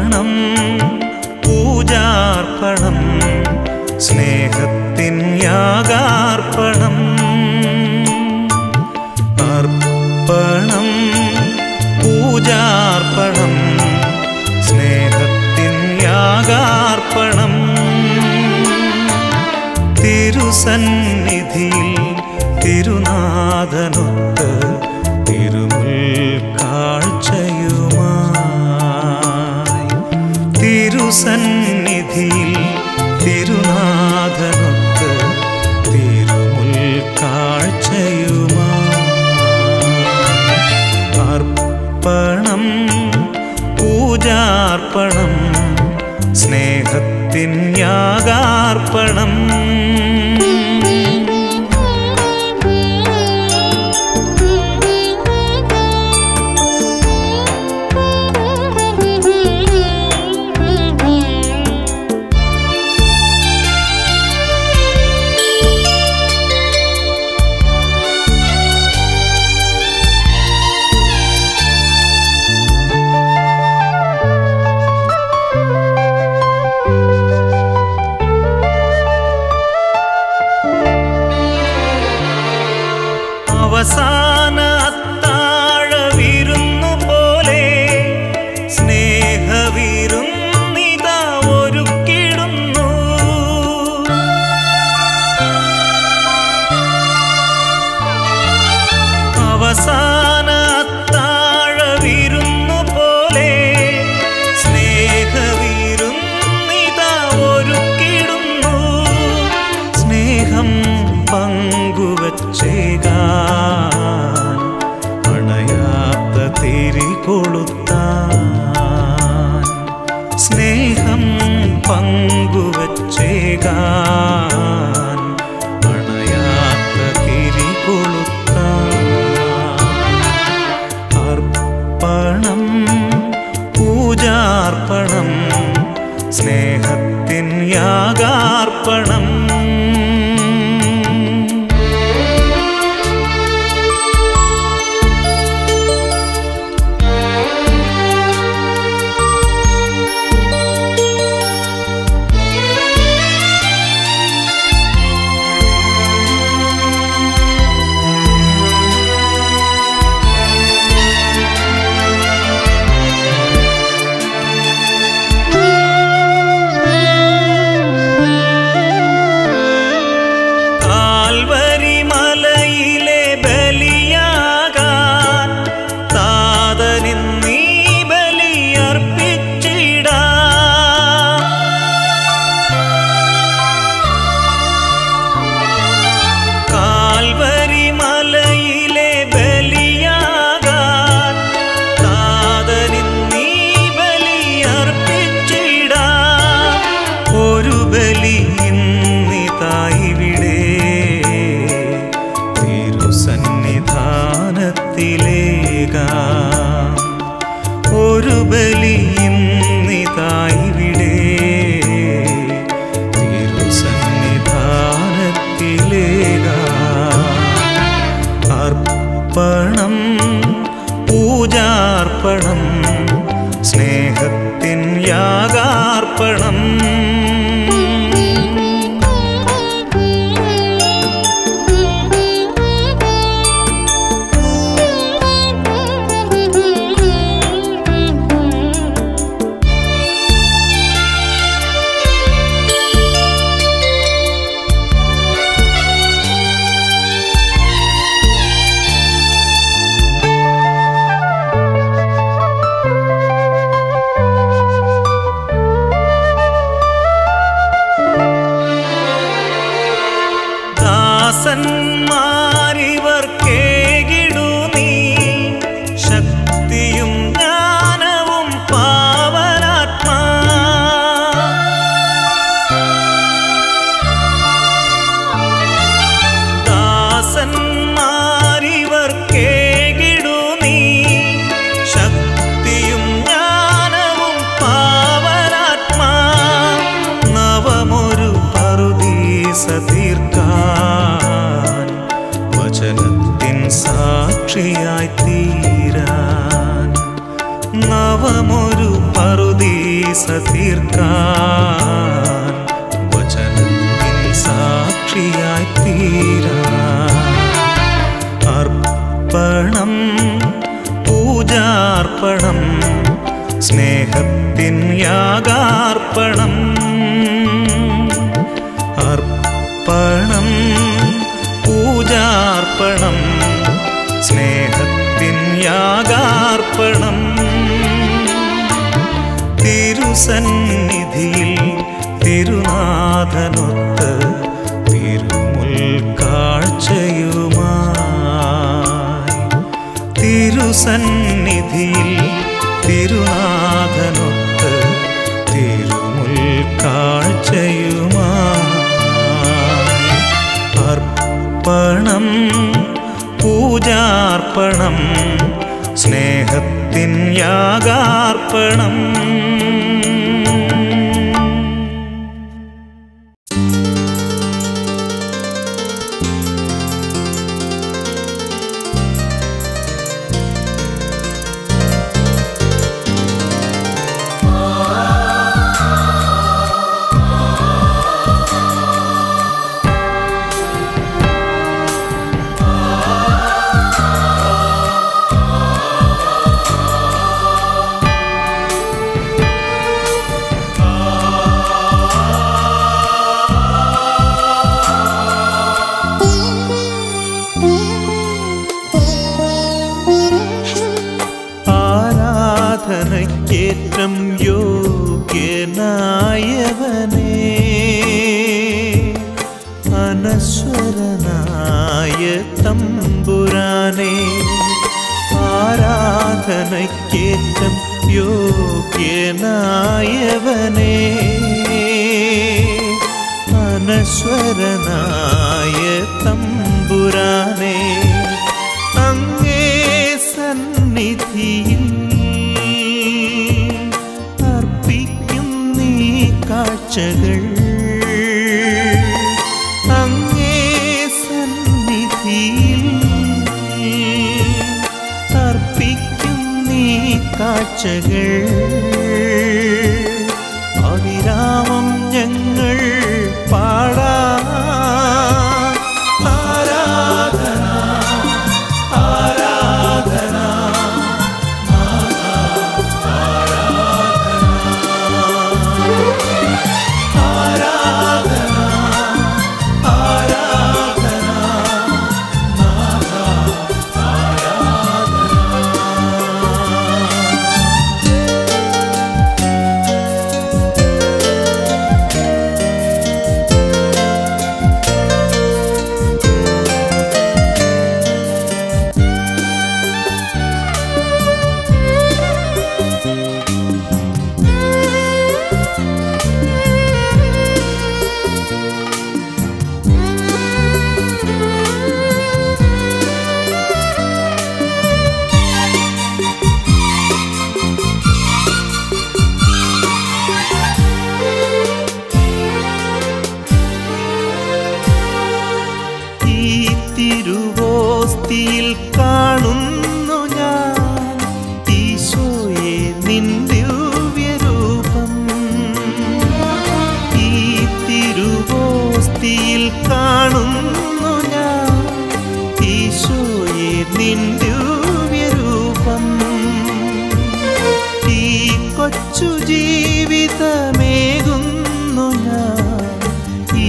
അർപ്പണം പൂജാർപ്പണം സ്നേഹത്തിൻ യാഗാർപ്പണം അർപ്പണം പൂജാർപ്പണം സ്നേഹത്തിൻ യാഗാർപ്പണം തിരുസന്നിധിയിൽ തിരുനാഥനൊത്ത് തിരുമുൽ കാഴ്ചയുമായി തിരുസന്നിധിയിൽ തിരുനാഥനൊത്ത് തിരുമുൽ കാഴ്ചയുമായി അർപ്പണം പൂജാർപ്പണം സ്നേഹത്തിൻ യാഗാർപ്പണം അവസാന അത്താഴ വിരുന്നു പോലെ സ്നേഹവിരുന്നിത ഒരുക്കിടുന്നു അവസാന അത്താഴ വിരുന്നു പോലെ സ്നേഹവിരുന്നിത ഒരുക്കിടുന്നു സ്നേഹം പങ്കുവച്ചേകാൻ അണയാത്ത തിരി കൊളുത്താൻ സ്നേഹം പങ്കുവച്ചേകാൻ അണയാത്ത തിരി കൊളുത്താൻ അർപ്പണം പൂജാർപ്പണം സ്നേഹത്തിൻ യാഗാർപ്പണം കാൽവരി മലയിലെ ബലിയാകാൻ താതനിന്നീ ബലിയർപ്പിച്ചിടാം കാൽവരി മലയിലെ ബലിയാകാൻ താതനിന്നീ ബലിയർപ്പിച്ചിടാം ഒരു ബലി ഇന്നിതായിവിടെ തിരുസന്നിധാനത്തിലേകാം ഒരു ബലി ഇന്നിതായിവിടെ തിരുസന്നിധാനത്തിലേകാം അർപ്പണം പൂജാർപ്പണം സ്നേഹത്തിൻ യാഗാർപ്പണം മാമോദീസ തീർക്കാൻ വചനത്തിൻ സാക്ഷിയായി തീരാൻ അർപ്പണം പൂജാർപ്പണം സ്നേഹത്തിൻ യാഗാർപ്പണം അർപ്പണം പൂജാർപ്പണം സ്നേഹത്തിൻ യാഗാർപ്പണം തിരുസന്നിധിയിൽ തിരുനാഥനൊത്ത് തിരുമുൽ കാഴ്ചയുമായി തിരുസന്നിധിയിൽ തിരുനാഥനൊത്ത് തിരുമുൽ കാഴ്ചയുമായി അർപ്പണം പൂജാർപ്പണം സ്നേഹത്തിൻ യാഗാർപ്പണം ആരാധനയ്ക്കേറ്റം യോഗ്യനായവനേ അനശ്വരനായ തമ്പുരാനെ ആരാധനയ്ക്കേറ്റം യോഗ്യനായവനേ അനശ്വരനായ തമ്പുരാനെ അങ്ങേ സന്നിധിയിൽ അർപ്പിക്കും നീ കാഴ്ചകൾ അങ്ങേ സന്നിധിയിൽ അർപ്പിക്കും നീ കാഴ്ചകൾ അവിരാമം ഞങ്ങൾ പാടാ ആരാധന ആരാധന ആരാധന ആരാധന ഈ തിരുവോസ്തിയിൽ കാണുന്നു ഞാൻ ഈശോയെ നിൻ ദിവ്യരൂപം ഈ തിരുവോസ്തിയിൽ കാണുന്നു ഞാൻ ഈശോയെ നിൻ ദിവ്യരൂപം ഈ കൊച്ചു ജീവിതമേകുന്നു ഞാൻ ഈ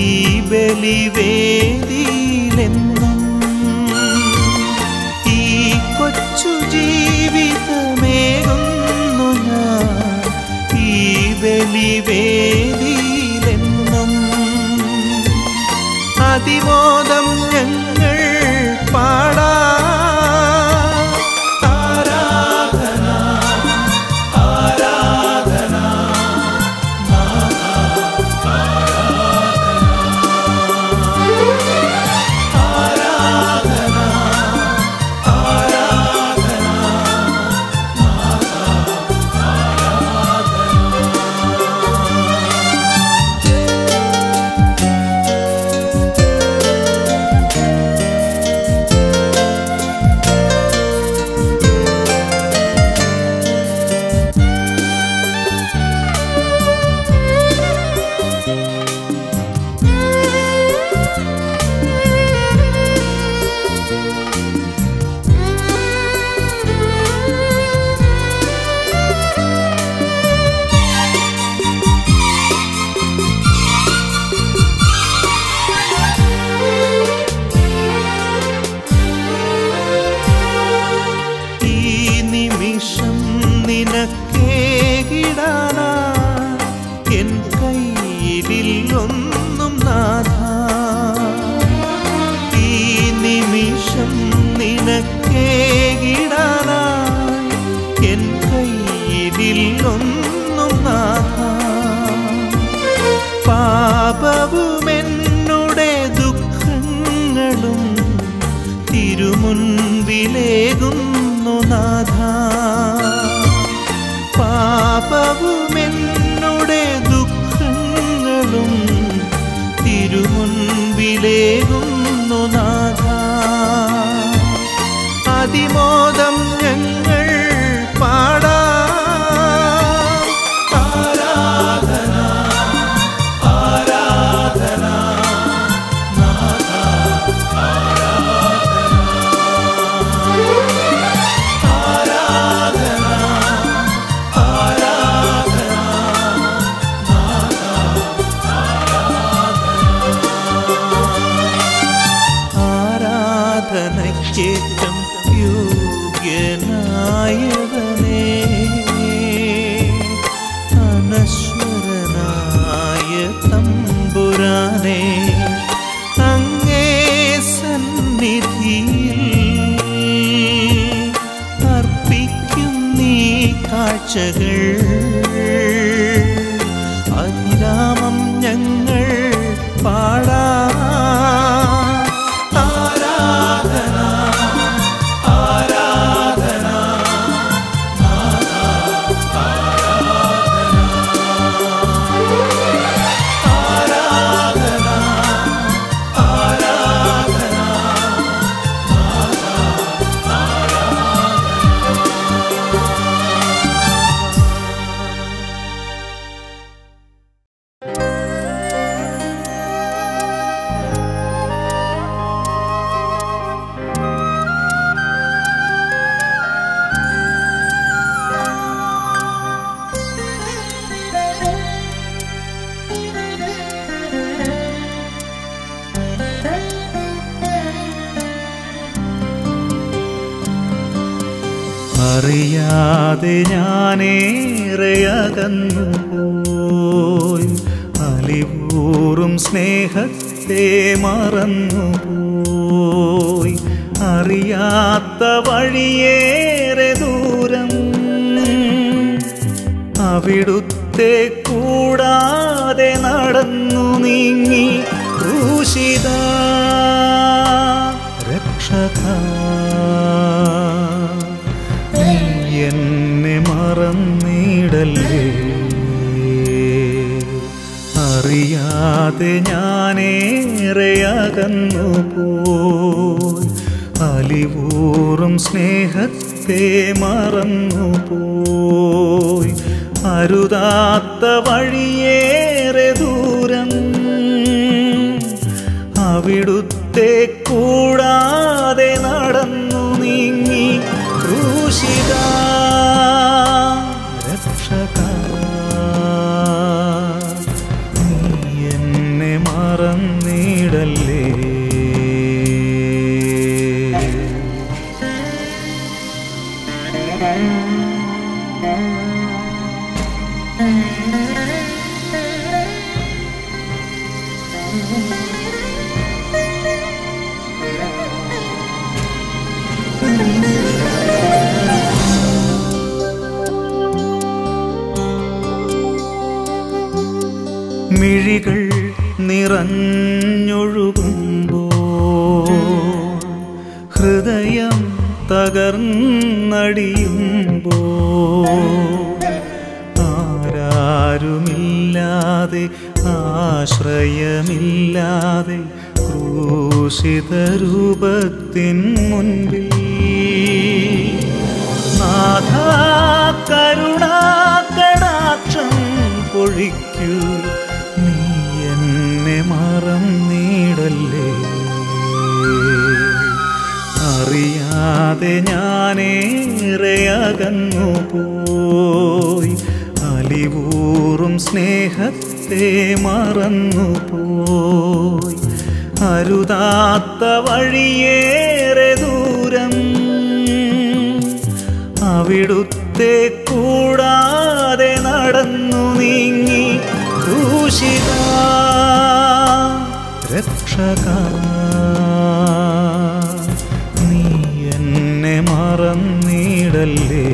ബലിവേദിയിലെന്നും ഈ കൊച്ചു ജീവിതമേകുന്നു ഞാൻ ഈ ബലിവേദിയിലെന്നും അതിമോദം ഞങ്ങൾ പാടാ ആരാധന ആരാധന ആ കേകിടാനാ എൻ കയ്യിലൊന്നും നാഥ ഈ നിമിഷം നിനക്കേകിടാനായി എൻ കയ്യിലൊന്നും നാഥ പാപവുമെന്നുടെ ദുഃഖങ്ങളും തിരുമുൻപിലേകുന്നു നാഥ പാപവുമെന്നുടെ ദുഃഖങ്ങളും തിരുമുൻപിലേകുന്നു നാഥ അതിമോദം ഞങ്ങൾ പാടാ ആരാധന ആരാധന ആരാധനയ്ക്കേറ്റം യോഗ്യനായവനേ അനശ്വരനായ തമ്പുരാനെ അങ്ങേ സന്നിധിയിൽ അർപ്പിക്കും നീ കാഴ്ചകൾ അഭിരാമം ഞങ്ങൾ പാടാ ആരാധന ആരാധന ആരാധന ആരാധന അറിയാതെ ഞാനേറെ അകന്നു പോയി അലിവൂറും സ്നേഹത്തെ മറന്നു പോയി അറിയാത്ത വഴിയേറെ ദൂരം അവിടുത്തെ കൂടാതെ നടന്നു നീങ്ങി ക്രൂശിത രക്ഷക നീ എന്നെ മറന്നിടല്ലേ അറിയാതെ ഞാനേറെ അകന്നു പോയി അലിവൂറും സ്നേഹത്തെ മറന്നു പോയി അരുതാത്ത വഴിയേറെ ദൂരം അവിടുത്തെ കൂടാതെ നടന്നു നീങ്ങി ക്രൂശിത രക്ഷക നീ എന്നെ മറന്നിടല്ലേ മിഴികൾ നിറഞ്ഞൊഴുകുമ്പോ ഹൃദയം തകർന്നടിയുമ്പോ ആരാരുമില്ലാതെ ആശ്രയമില്ലാതെ ക്രൂശിത രൂപത്തിൻ മുൻപിൽ നാഥ കരുണാകടാക്ഷം പൊഴിക്കൂ നീ എന്നെ മറന്നിടല്ലേ അറിയാതെ ഞാനേറെ അകന്നു പോയി അലിവൂറും സ്നേഹത്തെ മറന്നു പോയി അരുതാത്ത വഴിയേറെ ദൂരം അവിടുത്തെ കൂടാ രക്ഷക നീ എന്നെ മറന്നിടല്ലേ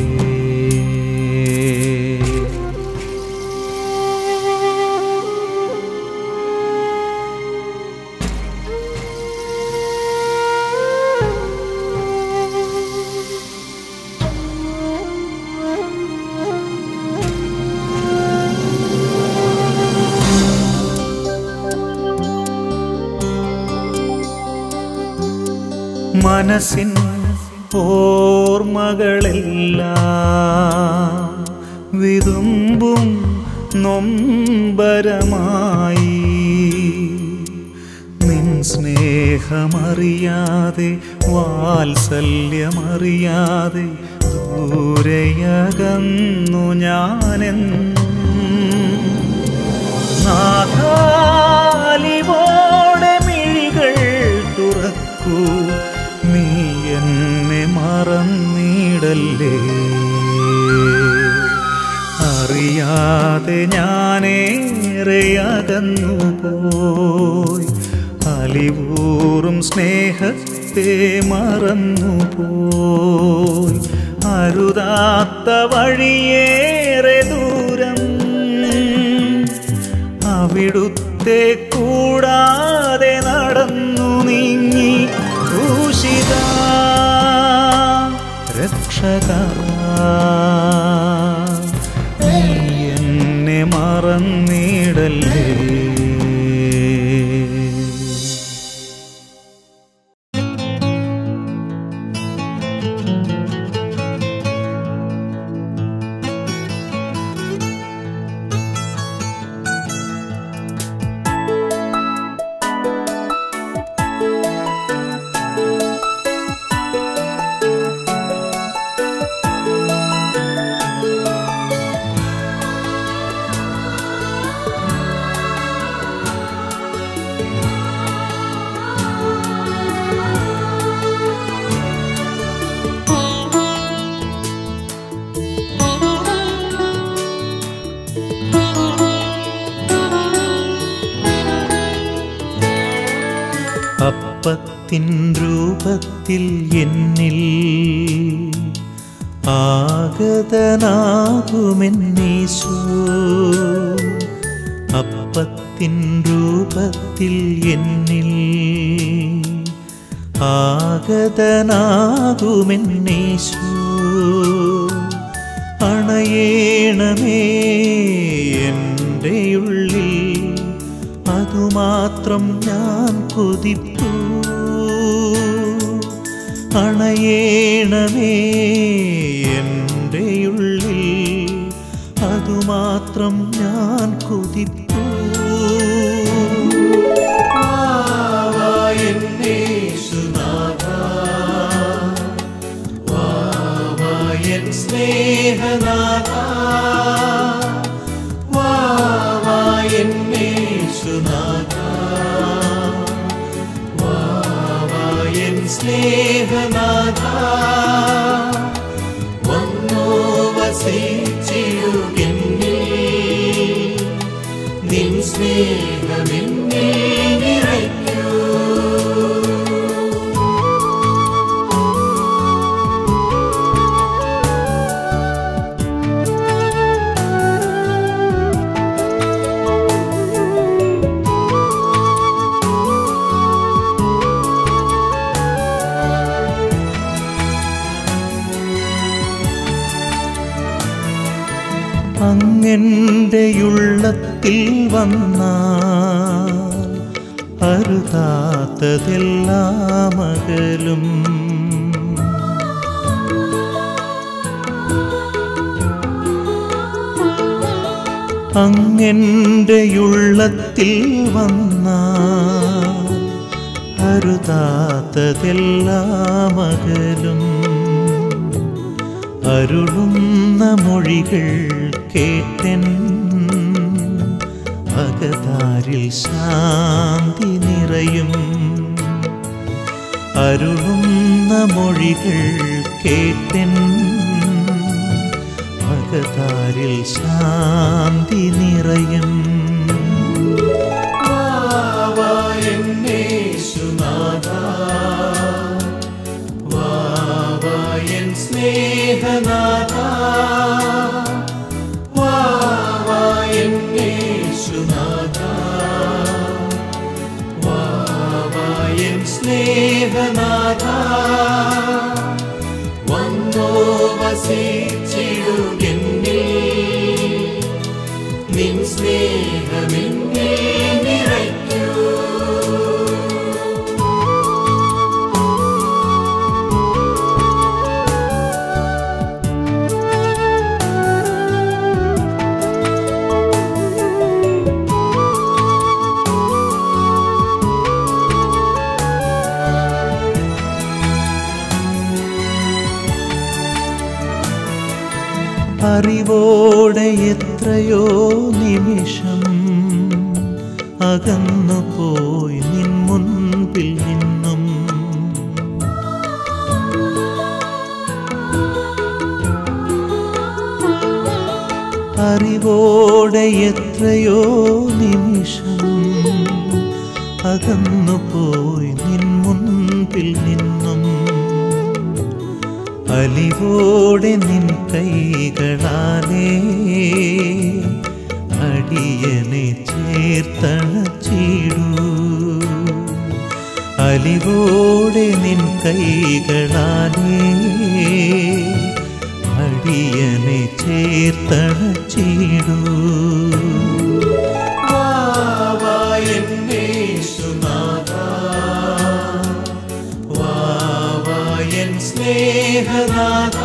മനസ്സിൻ ഓർമ്മകളെല്ലാം വിതുമ്പും നൊമ്പരമായി നിൻ സ്നേഹമറിയാതെ വാത്സല്യമറിയാതെ ദൂരയകന്നു ഞാനെന്നും നാഥാലിവോടെ മിഴികൾ തുറക്കൂ നീ എന്നെ മറന്നിടല്ലേ അറിയാതെ ഞാനേറെ അകന്നു പോയി അലിവൂറും സ്നേഹത്തെ മറന്നു പോയി അരുതാത്ത വഴിയേറെ ദൂരം അവിടുത്തെ കൂടാതെ നടന്നു നീങ്ങി ഭൂഷിത രക്ഷക നീ എന്നെ മറന്നിടല്ലേ അപ്പത്തിൻ രൂപത്തിൽ എന്നിൽ ആഗതനാകുമെന്നീശോ അപ്പത്തിൻ രൂപത്തിൽ എന്നിൽ ആഗതനാകുമെന്നീശോ അണയേണമേ എൻ്റെ ഉള്ളിൽ അതുമാത്രം ഞാൻ കൊതിപ്പൂ അണയേണമേ എൻ്റെ ഉള്ളിൽ അതുമാത്രം ഞാൻ കൊതിപ്പൂ വാവാ എന്നെ സുനാഥ വാവാ എൻ സ്നേഹനാഥ വാവാ എന്നെ സുനാഥ വാവാ എൻ സ്നേഹനാഥ വന്നു വസിച്ചിടുകെന്നിൽ നിൻ സ്നേഹമെന്നിൽ നിറയ്ക്കൂ അങ്ങൻ്റെ ഉള്ളത്തിൽ വന്നാൽ അരുതാത്തതെല്ലാം അകലും അങ്ങൻ്റെ ഉള്ളത്തിൽ വന്നാൽ അരുതാത്തതെല്ലാം അകലും അരുളുന്ന മൊഴികൾ കേട്ടൻ അകതാരിൽ ശാന്തി നിറയും അരുളുന്ന മൊഴികൾ കേട്ടൻ അകതാരിൽ ശാന്തി നിറയും വാവാ എൻ എന്നേശുനാഥ വാവായൻ സ്നേഹനാഥ വന്നോ വസിച്ചിടുകെന്നിൽ നിൻ സ്നേഹമെന്നിൽ നിറയ്ക്കൂ അറിവോടെ എത്രയോ നിമിഷം അകന്നു പോയി നിൻ മുൻപിൽ നിന്നും അറിവോടെ എത്രയോ നിമിഷം അകന്നു പോയി നിൻ മുൻപിൽ നിന്നും അലിവോടെ നിൻ കൈകളാലേ അടിയനെ ചേർത്തണച്ചിടൂ അലിവോടെ നിൻ കൈകളാലേ അടിയനെ ചേർത്തണച്ചിടൂ വാവായൻ സ്നേഹനാഥ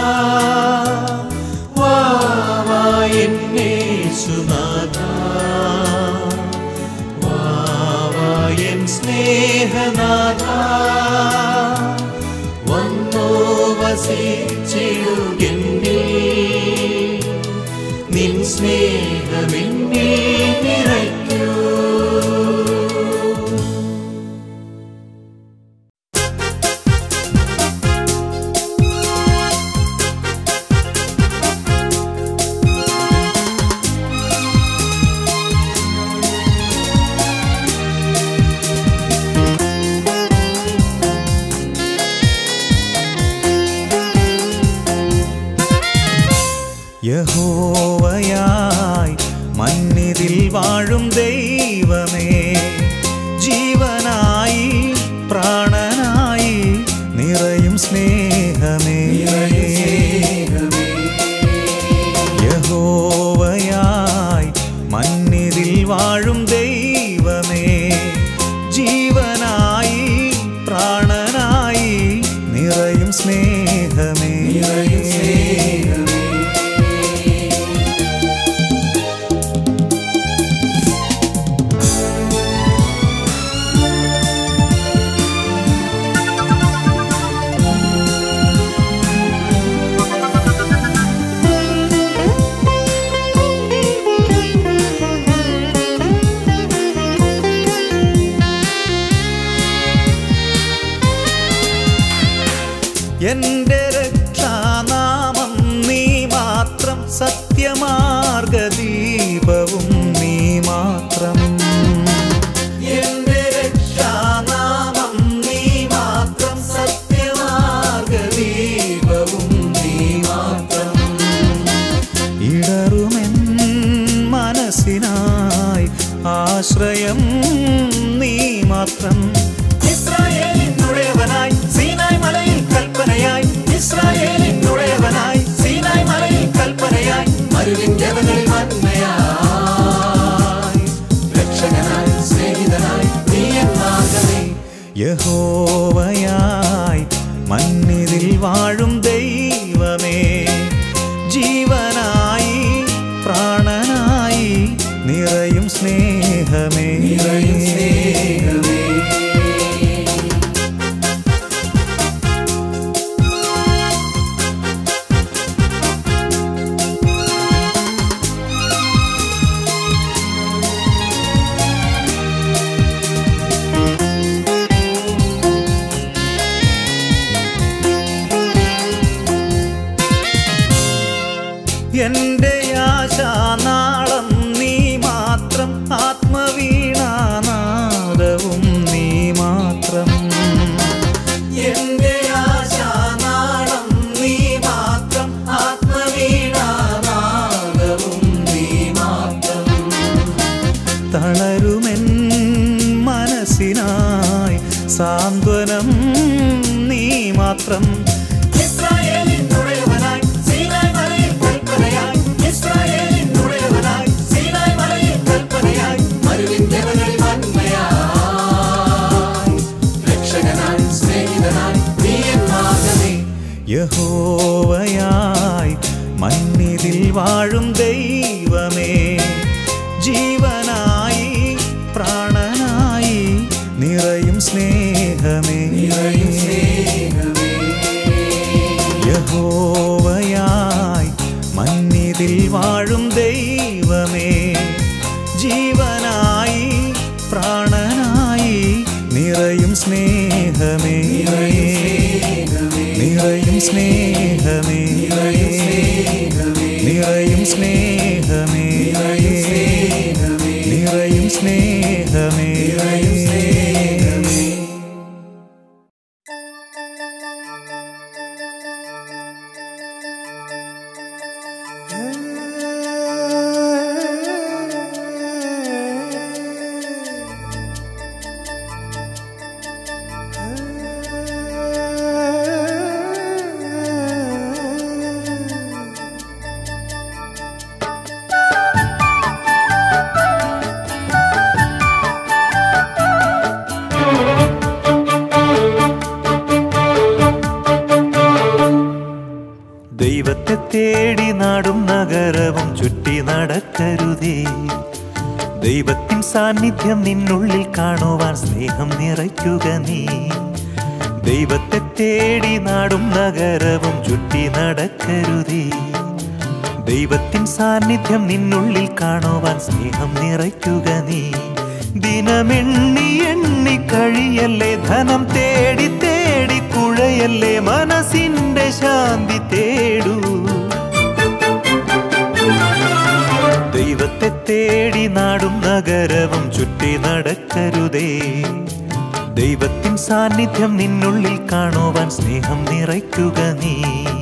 വാവായൻ യേശുനാഥ വാവായൻ സ്നേഹനാഥ വന്നോ വസിച്ചിടുകെന്നിൽ നിൻ സ്നേഹമെന്നിൽ നിറയ്ക്കൂ യഹോവയായി മന്നിതിൽ വാഴും ദൈവമേ ജീവനായി പ്രാണനായി നിറയും സ്നേഹമേ യഹോവയായി മന്നിതിൽ വാഴും ദൈവമേ ജീവനായി പ്രാണനായി നിറയും സ്നേഹമേ നിറയും സ്നേഹമേ എന്റെ രക്ഷാനാമം നീ മാത്രം സത്യമാർഗദീപവും നീ മാത്രം എന്റെ രക്ഷാനാമം നീ മാത്രം സത്യമാർഗദീപവും നീ മാത്രം ഇടറുമെൻ മനസ്സിനായി ആശ്രയം നീ മാത്രം ഇസ്രായേലിനുടയവനായി സീനായ് മലയിൽ കൽപ്പനയായി ഇസ്രായേലിനുടയവനായി സീനായ് മലയിൽ കൽപ്പനയായി മരുവിൻ ജനങ്ങളിൽ മന്മയായി രക്ഷകനായി സ്നേഹിതനായി നീ എന്നാകണേ യഹോവയായി മന്നിതിൽ വാഴും ദൈവമേ ജീവനായി പ്രാണനായി നിറയും സ്നേഹമേ നിറയും സ്നേഹമേ എന്റെ ആശാനാളം നീ മാത്രം ആത്മവീണാനാദവും നീ മാത്രം എന്റെ ആശാനാളം നീ മാത്രം ആത്മവീണാനാദവും നീ മാത്രം സാന്ത്വനം നീ മാത്രം ഇസ്രായേലിൻ നുഴയവനായി സീനായ് മലയിൽ കൽപ്പനയായി ഇസ്രായേലിൻ നുഴയവനായി സീനായ് മലയിൽ കൽപ്പനയായി മരുവിൻ ജനങ്ങളിൽ വന്മയായി രക്ഷകനായി സ്നേഹിതനായി നീ എൻ മാർഗമേ യഹോവയായി മന്നിതിൽ വാഴും ദൈവമേ ജീവനായി പ്രാണനായി നിറയും സ്നേഹമേ യഹോവയായി മന്നിതിൽ വാഴും ദൈവമേ ജീവനായി പ്രാണനായി നിറയും സ്നേഹമേ നിറയും സ്നേഹമേ നിറയും സ്നേഹമേ നിറയും സ്നേഹമേ ദൈവത്തെ തേടി നാടും നഗരവും ചുറ്റി നടക്കരുതേ ദൈവത്തിൻ സാന്നിധ്യം നിന്നുള്ളിൽ കാണുവാൻ സ്നേഹം നിറയ്ക്കുക നീ ദൈവത്തെ തേടി നാടും നഗരവും ചുറ്റി നടക്കരുതേ ദൈവത്തിൻ സാന്നിധ്യം നിന്നുള്ളിൽ കാണുവാൻ സ്നേഹം നിറയ്ക്കുക നീ ദിനമെണ്ണി എണ്ണി കഴിയല്ലേ ധനം തേടി തേടി കുഴയല്ലേ മനസ്സിന്റെ ശാന്തി തേടൂ ദൈവത്തെ തേടി നാടും നഗരവും ചുറ്റി നടക്കരുതേ ദൈവത്തിൻ സാന്നിധ്യം നിന്നുള്ളിൽ കാണുവാൻ സ്നേഹം നിറയ്ക്കുക നീ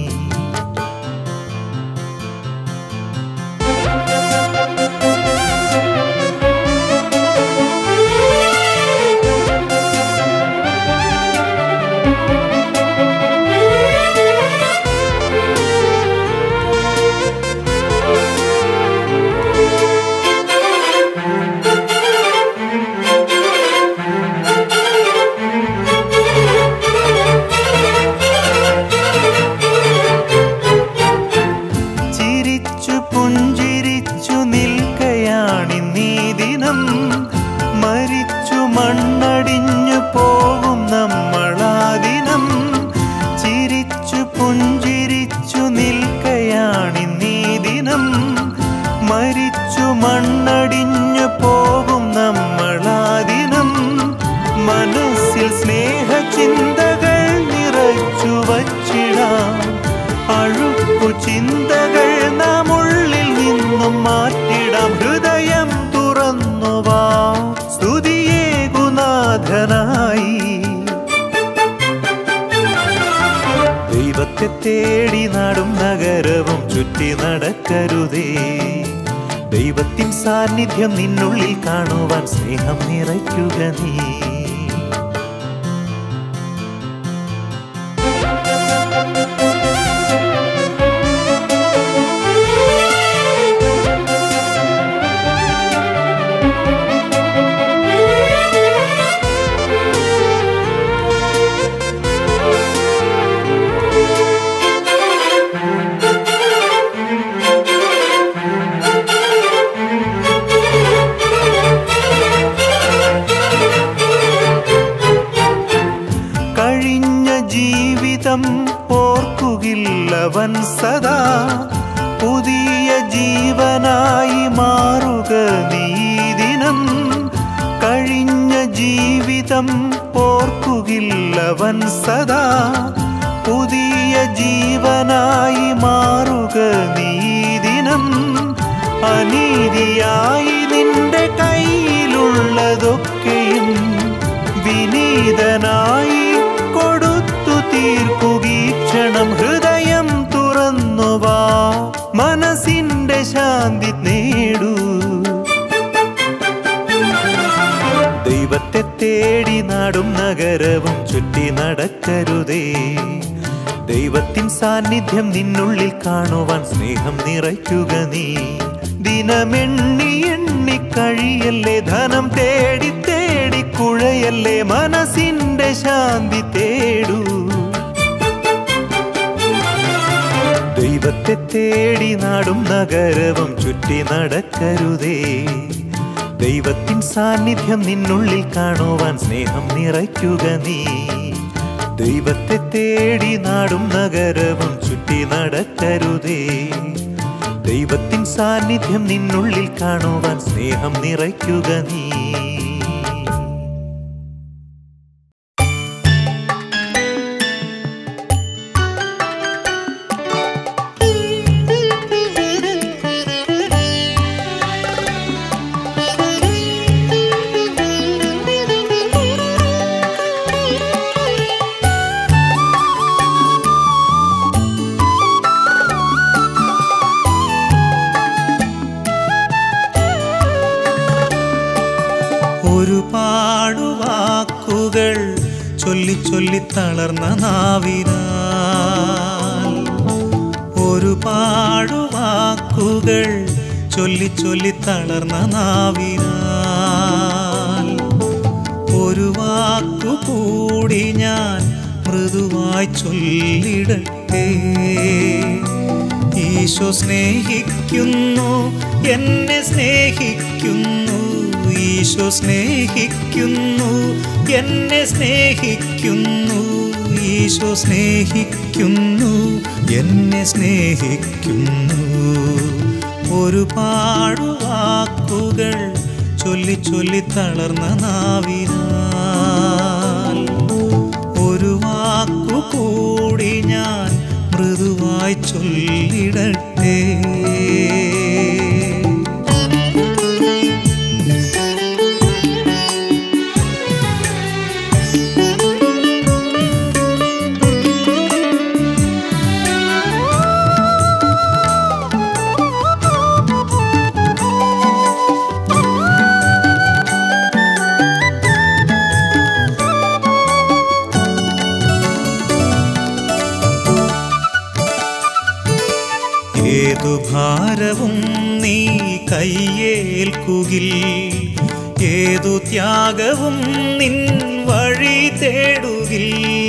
ചിരിച്ചു പുഞ്ചിരിച്ചു നിൽക്കയാണി നീ ദിനം മരിച്ചു മണ്ണടിഞ്ഞു പോകും നമ്മളാ ദിനം ചിരിച്ചു പുഞ്ചിരിച്ചു നിൽക്കയാണി നീ ദിനം മരിച്ചു മണ്ണടിഞ്ഞു പോകും നമ്മളാ ദിനം മനസ്സിൽ സ്നേഹ ചിന്തകൾ നിറച്ചു വച്ചിടാം അഴുക്കു ചിന്തകൾ നാം ഉള്ളിൽ നിന്നും മാറ്റിടാം ഹൃദയം തുറന്നുവാ സ്തുതിയേകുനാഥനായി ദൈവത്തെ തേടി നാടും നഗരവും ചുറ്റി നടക്കരുതേ ദൈവത്തിൻ സാന്നിധ്യം നിന്നുള്ളിൽ കാണുവാൻ സ്നേഹം നിറയ്ക്കുക നീ കഴിഞ്ഞ ജീവിതം ഓർക്കുകില്ലവൻ സദാ പുതിയ ജീവനായി മാറുക നീ ദിനം കഴിഞ്ഞ ജീവിതം ഓർക്കുകില്ലവൻ സദാ പുതിയ ജീവനായി മാറുക നീ ദിനം അനീതിയായി നിന്റെ കയ്യിലുള്ളതൊക്കെയും വിനീതനായി കൊടുത്തു തീർക്കുകീ ക്ഷണം ഹൃദയം തുറന്നുവാ മനസ്സിന്റെ ശാന്തി നേടൂ ദൈവ ദൈവത്തെ തേടി നാടും നഗരവും ചുറ്റി നടക്കരുതേ ദൈവത്തിൻ സാന്നിധ്യം നിന്നുള്ളിൽ കാണുവാൻ സ്നേഹം നിറയ്ക്കുക നീ ദിനമെണ്ണി എണ്ണി കഴിയല്ലേ ധനം തേടി തേടി കുഴയല്ലേ മനസ്സിന്റെ ശാന്തി തേടൂ ദൈവത്തെ തേടി നാടും നഗരവും ചുറ്റി നടക്കരുതേ ദൈവത്തിൻ സാന്നിധ്യം നിന്നുള്ളിൽ കാണുവാൻ സ്നേഹം നിറയ്ക്കുക നീ ദൈവത്തെ തേടി നാടും നഗരവും ചുറ്റി നടക്കരുതേ ദൈവത്തിൻ സാന്നിധ്യം നിന്നുള്ളിൽ കാണുവാൻ സ്നേഹം നിറയ്ക്കുക നീ ഒരുപാടു വാക്കുകൾ ചൊല്ലി ചൊല്ലി തളർന്ന നാവിനാൽ ഒരുപാടു വാക്കുകൾ ചൊല്ലി ചൊല്ലി തളർന്ന നാവിനാൽ ഒരു വാക്കു കൂടി ഞാൻ മൃദുവായി ചൊല്ലിടട്ടെ ഈശോ സ്നേഹിക്കുന്നു എന്നെ സ്നേഹിക്കുന്നു ഈശോ സ്നേഹിക്കുന്നു എന്നെ സ്നേഹിക്കുന്നു ഈശോ സ്നേഹിക്കുന്നു എന്നെ സ്നേഹിക്കുന്നു ഒരുപാട് വാക്കുകൾ ചൊല്ലി ചൊല്ലി തളർന്ന നാവിനാൽ ഒരു വാക്കു കൂടി ഞാൻ മൃദുവായി ചൊല്ലിടട്ടെ ഏതു ഭാരവും നീ കയ്യേൽക്കുകിൽ ഏതു ത്യാഗവും നിൻ വഴി തേടുകിൽ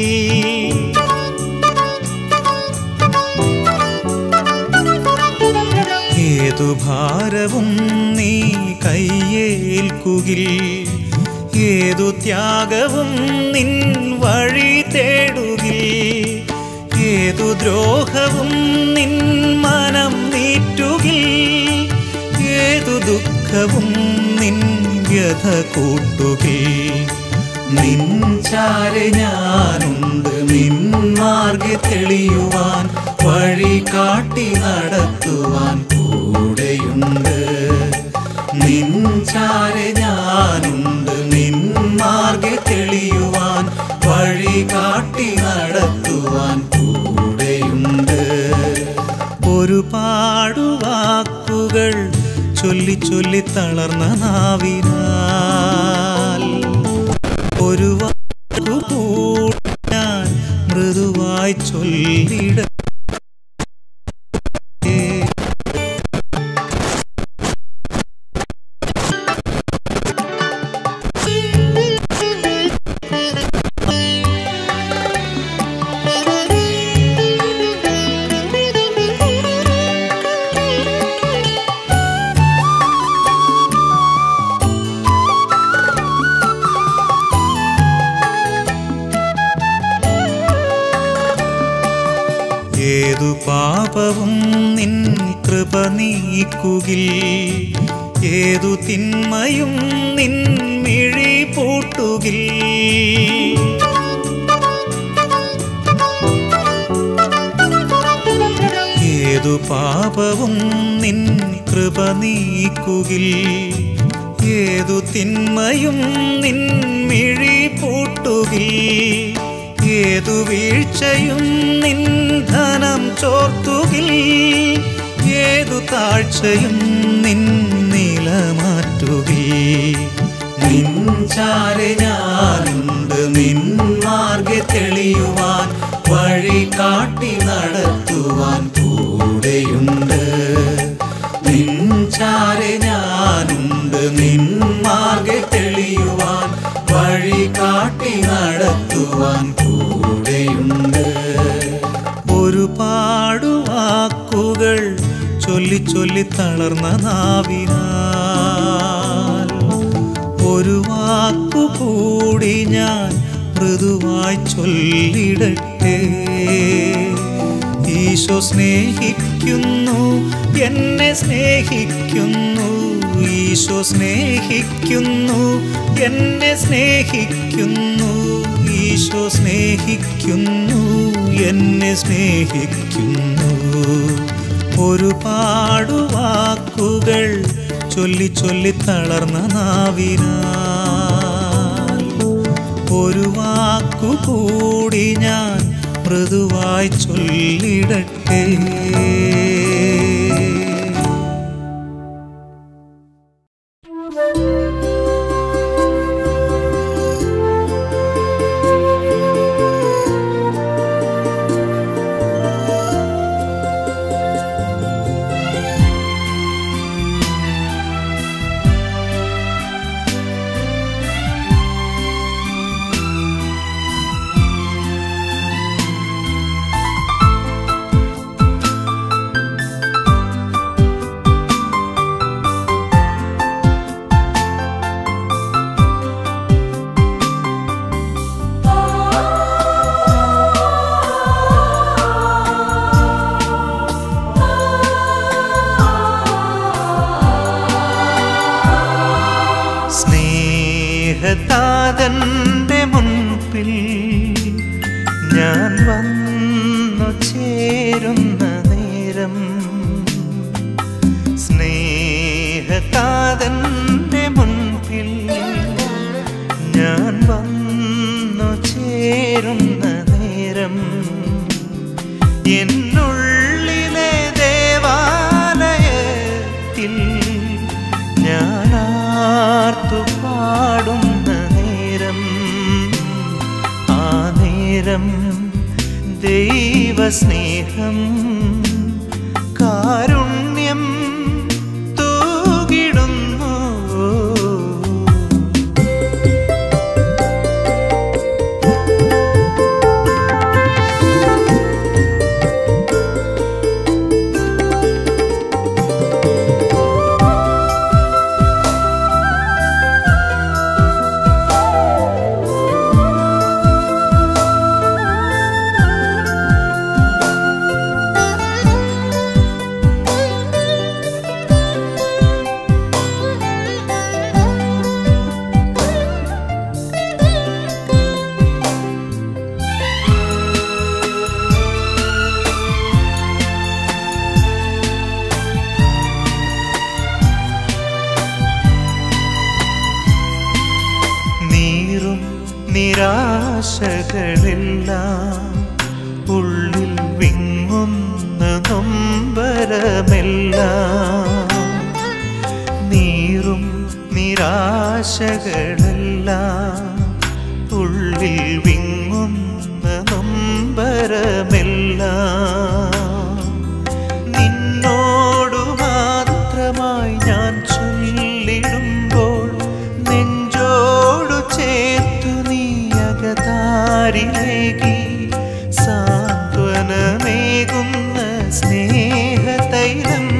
ഏതു ഭാരവും നീ കയ്യേൽക്കുകിൽ ഏതു ത്യാഗവും നിൻ വഴി തേടുകിൽ ഏതു ദ്രോഹവും നിൻ മനം നീറ്റുകിൽ ഏതു ദുഃഖവും നിൻ വ്യഥ കൂട്ടുകിൽ നിൻ ചാരെ ഞാനുണ്ട് നിൻ മാർഗെ തെളിയുവാൻ വഴി കാട്ടി നടത്തുവാൻ കൂടെയുണ്ട് നിൻ ചാരെ ഞാനുണ്ട് നിൻ മാർഗെ തെളിയുവാൻ വഴി കാട്ടി നടത്തുവാൻ കൂടെയുണ്ട് ഒരുപാടു വാക്കുകൾ ചൊല്ലി ചൊല്ലി തളർന്ന നാവിനാൽ ഒരു വാക്കു കൂടി ഞാൻ മൃദുവായി ചൊല്ലിട ഏതു പാപവും നിൻ കൃപ നീക്കുകിൽ ഏതു തിന്മയും നിൻ മിഴി പൂട്ടുകിൽ ഏതു പാപവും നിൻ കൃപ നീക്കുകിൽ ഏതു തിന്മയും നിൻ മിഴി പൂട്ടുകിൽ ഏതു വീഴ്ചയും നിൻ ധനം ചോർത്തുകിൽ ഏതു താഴ്ചയും നിൻ നില മാറ്റുകിൽ നിൻചാരെ ഞാനുണ്ട് നിൻ മാർഗെ തെളിയുവാൻ വഴി കാട്ടി നടത്തുവാൻ കൂടെയുണ്ട് നിൻചാരെ ഞാനുണ്ട് നിൻ മാർഗെ തെളിയുവാൻ വഴി കാട്ടി നടത്തുവാൻ കൂടെയുണ്ട് ഒരുപാട് വാക്കുകൾ ചൊല്ലി ചൊല്ലി തളർന്ന നാവിനാൽ ഒരു വാക്കു കൂടി ഞാൻ മൃദുവായി ചൊല്ലിടട്ടെ ഈശോ സ്നേഹിക്കുന്നു എന്നെ സ്നേഹിക്കുന്നു ഈശോ സ്നേഹിക്കുന്നു എന്നെ സ്നേഹിക്കുന്നു ഈശോ സ്നേഹിക്കുന്നു എന്നെ സ്നേഹിക്കുന്നു ഒരുപാട് വാക്കുകൾ ചൊല്ലി ചൊല്ലി തളർന്ന നാവിനാൽ ഒരു വാക്കു കൂടി ഞാൻ മൃദുവായി ചൊല്ലിടട്ടെ സ്നേഹതാതന്റെ മുൻപിൽ ഞാൻ വന്നു ചേരുന്ന നേരം സ്നേഹതാതന്റെ മുൻപിൽ ഞാൻ വന്നു ചേരുന്ന നേരം എന്നുള്ളിലെ ദേവാലയത്തിൽ ഞാൻ ആർത്തു പാടുന്ന നേരം ആ നേരം ദൈവസ്നേഹം കാരുണ്യം തൂകിടുന്നു നീറും നിരാശകളെല്ലാം ഉള്ളിൽ വിങ്ങുന്ന നൊമ്പരമെല്ലാം നീറും നിരാശകളെല്ലാം ഉള്ളിൽ വിങ്ങുന്ന നൊമ്പരമെല്ലാം നിന്നോടു മാത്രമായി ഞാൻ ചൊല്ലിടുമ്പോൾ നെഞ്ചോടു ചേർത്തു നീ അകതാരിലേകി സാന്ത്വനമേകുന്ന സ്നേഹതൈലം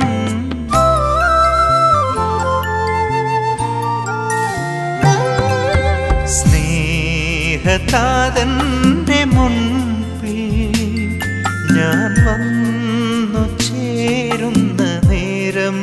സ്നേഹതാതന്റെ മുൻപിൽ ഞാൻ വന്നു ചേരുന്ന നേരം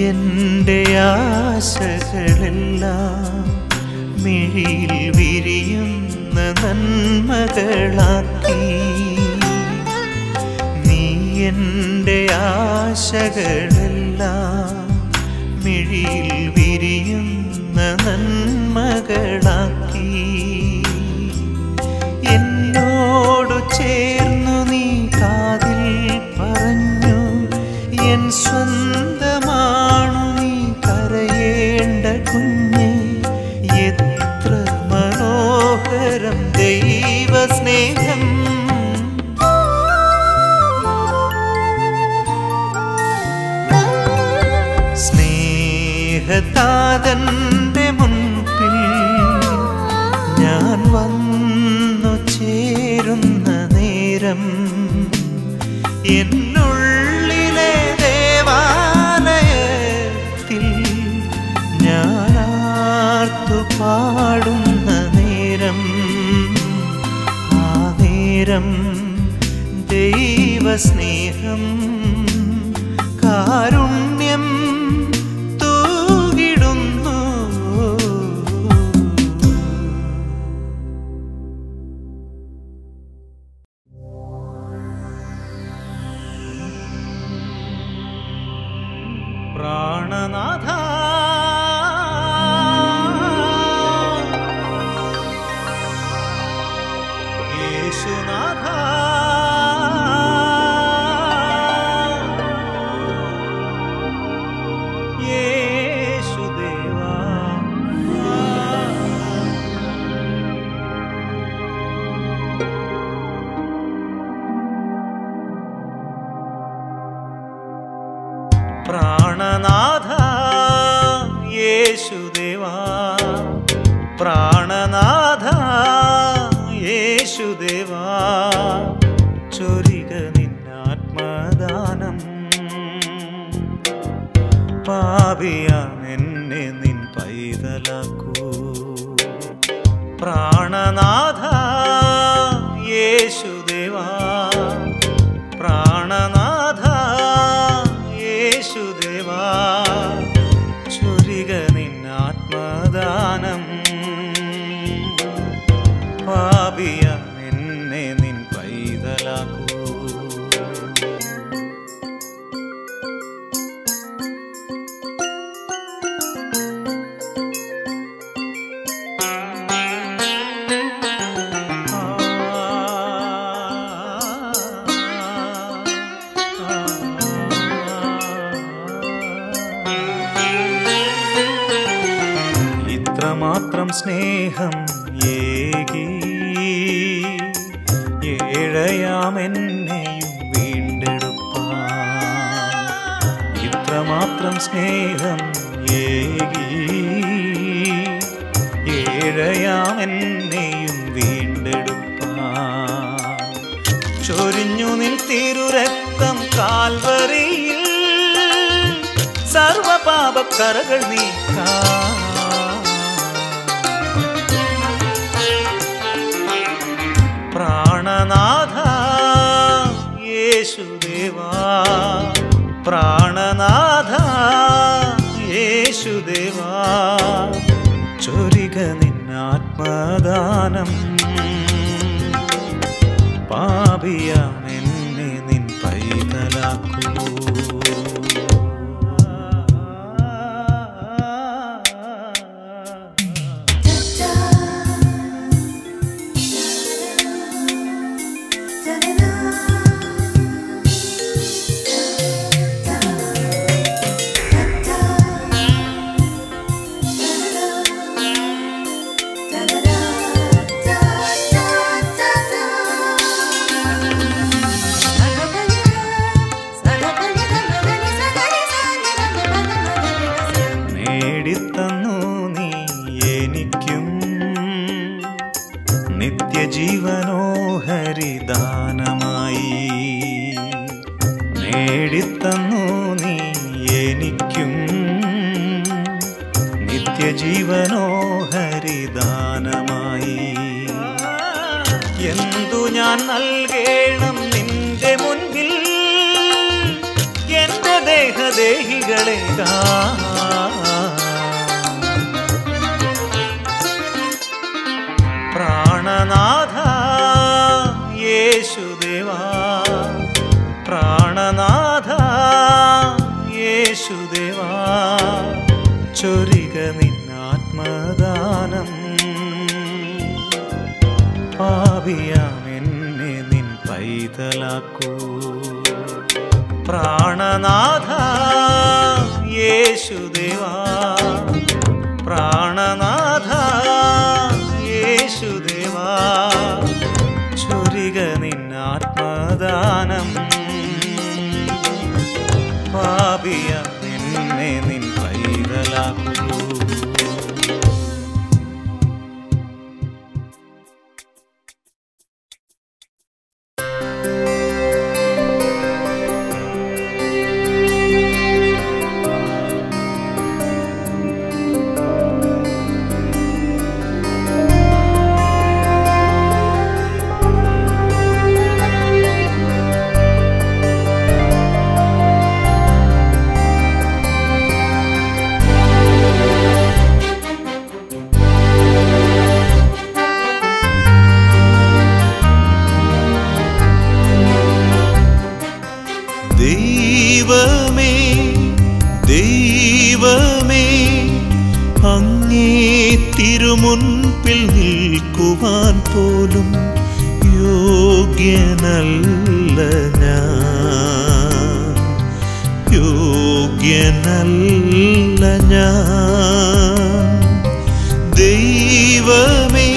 എൻ്റെ ആശകളെല്ലാം മിഴിയിൽ വിരിയുന്ന നന്മകളാക്കി നീ എൻ്റെ ആശകളെല്ലാം മിഴിയിൽ വിരിയുന്ന നന്മകളാക്കി എന്നോടു ചേർന്നു നീ കാതിൽ പറഞ്ഞു എൻ സ്വന്തമാണു നീ കരയേണ്ട കുഞ്ഞെ എത്ര മനോഹരം ദൈവസ്നേഹം സ്നേഹതാതന്റെ മുൻപിൽ ഞാൻ വന്നു ചേരുന്ന നേരം എന്നുള്ളിലെ ദേവാലയത്തിൽ ഞാൻ ആർത്തു പാടുന്ന നേരം ആ നേരം ദൈവസ്നേഹം കാരുണ്യം തൂകിടുന്നു പ്രാണനാഥ യേശുനാഥ യേശുദേവാ പ്രാണനാഥ യേശുദേവാ പ്രാണനാഥ യേശുദേവാ ചൊരിക നിന്നാത്മദാനം പാപിയാം എന്നെ നിൻ പൈതലാക്കൂ പ്രാണനാഥ യേശുദേവാ പ്രാണനാഥ യേശുദേവാ ചൊരിക നിന്നാത്മദാനം പാപിയ എന്നെ നിൻ പൈതലാക്കൂ ഇത്രമാത്രം സ്നേഹം ഏകി ഏഴയാമെന്നെയും വീണ്ടെടുപ്പാൻ ഇത്രമാത്രം സ്നേഹം ഏകി ഏഴയാമെന്നെയും വീണ്ടെടുപ്പാൻ ചൊരിഞ്ഞു നിൻ തിരുരക്തം കാൽവറിയിൽ സർവപാപക്കറകൾ നീക്കാം പ്രാണനാഥ യേശുദേവാ പ്രാണനാഥ യേശുദേവാ ചൊരിക നിന്നാത്മദാനം പാപിയാം എന്നെ നിൻ പൈതലാക്കൂ നേടിത്തന്നു നീ എനിക്കും നിത്യജീവനോ ഹരിദാനമായി നേടിത്തന്നു നീ എനിക്കും നിത്യജീവനോ ഹരിദാനമായി എന്തു ഞാൻ നൽകേണം നിന്റെ മുൻപിൽ എന്റെ ദേഹ സ്നേഹികളെ പ്രാണനാഥ യേശുദേവാ പ്രാണനാഥ യേശുദേവാ ചൊരിക നിന്നാത്മദാനം പാപിയാം എന്നെ നിൻ പൈതലാക്കൂ പ്രാണനാഥ യേശുദേവാ പ്രാണനാഥ യേശുദേവാ ചൊരിക നിന്നാത്മദാനം പാപിയ നിന്നെ നിൻ പൈതലാക്കൂ ദൈവമേ ദൈവമേ അങ്ങേ തിരുമുൻപിൽ നിൽക്കുവാൻ പോലും യോഗ്യനല്ല ഞാൻ യോഗ്യനല്ല ഞാൻ ദൈവമേ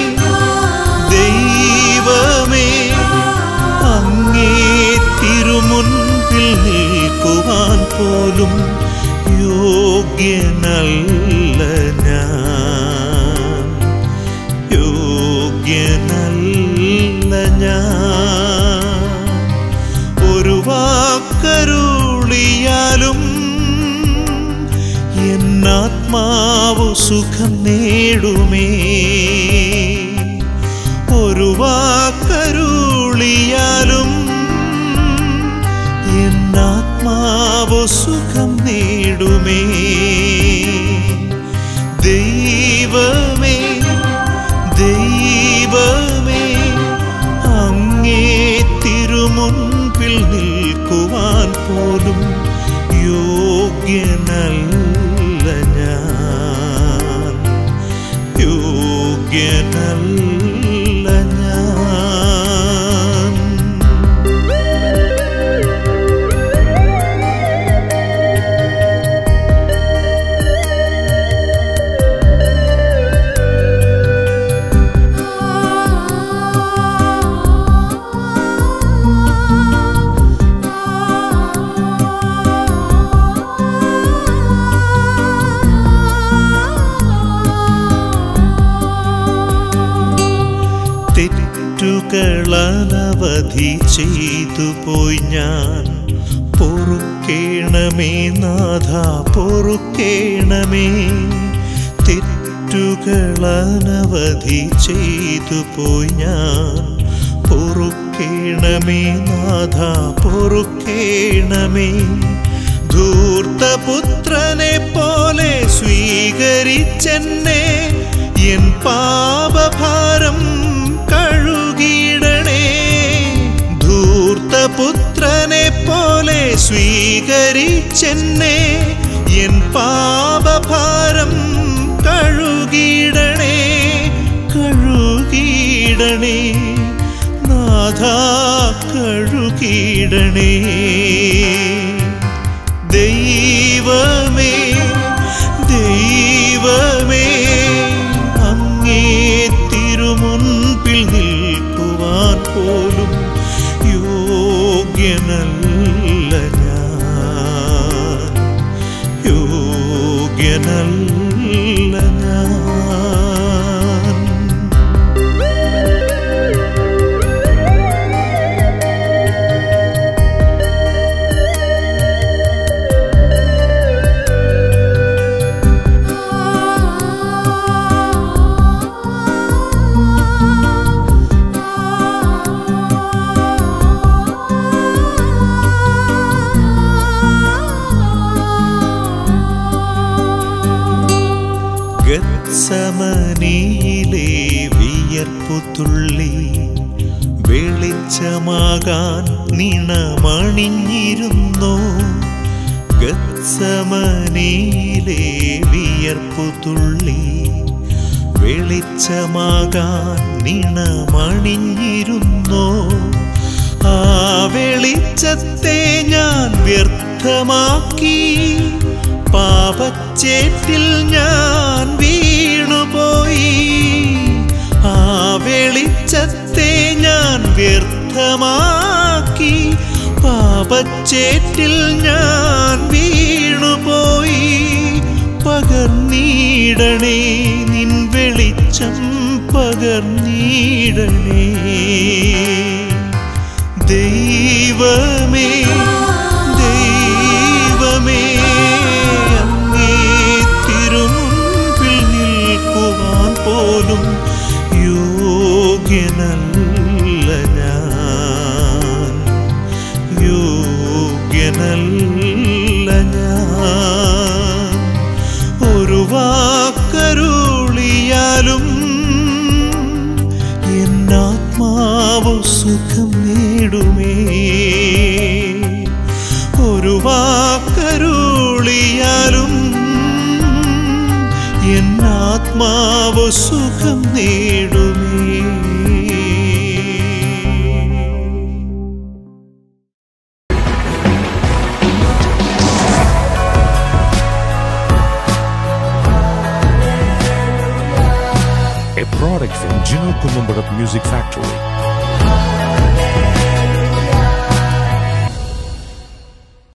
ദൈവമേ അങ്ങേ തിരുമുൻപിൽ നിൽക്കുവാൻ പോലും യോഗ്യനല്ല ഞാൻ യോഗ്യനല്ല ഞാൻ ഒരു വാക്കരുളിയാലും എന്നാത്മാവു സുഖം നേടുമേ ഒരു വാക്കരുളിയാലും എന്നാത്മാവു സുഖം നേടുമേ ദൈവമേ ദൈവമേ അങ്ങേ തിരുമുൻപിൽ നിൽക്കുവാൻ പോലും യോഗ്യനല്ല ഞാൻ യോഗ്യനല്ല ഞാൻ തെറ്റുകളനവധി ചെയ്തു പോയി ഞാൻ പൊറുക്കേണമേ നാഥ പൊറുക്കേണമേ തെറ്റുകളനവധി ചെയ്തു പോയി ഞാൻ പൊറുക്കേണമേ നാഥ പൊറുക്കേണമേ ധൂർത്തപുത്രനെ പോലെ സ്വീകരിച്ചെന്നെ എൻ പാപഭാരം കഴുകിയിടണേ ധൂർത്തപുത്രനെ പോലെ സ്വീകരിച്ചെന്നെ എൻ പാപഭാരം കഴുകിയിടണേ കഴുകിയിടണേ നാഥ കഴുകിയിടണേ ദൈവമേ ദൈവമേ അങ്ങേ തിരുമുൻപിൽ നിൽക്കുവാൻ പോലും യോഗ്യനല്ല ഞാൻ യോഗ്യനല്ല ഞാൻ ആ ഗത്സമനിയിലെ വിയർപ്പു തുള്ളി വെളിച്ചമാകാൻ നിണമണിഞ്ഞിരുന്നു ഗത്സമനിയിലെ വിയർപ്പു തുള്ളി വെളിച്ചമാകാൻ നിണമണിഞ്ഞിരുന്നു ആ വെളിച്ചത്തെ ഞാൻ വ്യർത്ഥമാക്കി പാപച്ചേറ്റിൽ ഞാൻ വീണുപോയി ആ വെളിച്ചത്തെ ഞാൻ വ്യർത്ഥമാക്കി പാപച്ചേറ്റിൽ ഞാൻ വീണുപോയി പകർന്നീടണേ നിൻ വെളിച്ചം പകർന്നീടണേ ദൈവമേ ദൈവമേ അങ്ങേ തിരുമുൻപിൽ നിൽക്കുവാൻ പോലും യോഗ്യനല്ല ഞാൻ യോഗ്യനല്ല ഞാൻ ഒരു വാക്കരുളിയാലും എന്നാത്മാവ് സുഖം നേടുമേ ഒരു വാക്കരുളിയാലും എന്നാത്മാവ് സുഖം നേടുമേ a product from Gino Columbarat Music Factory.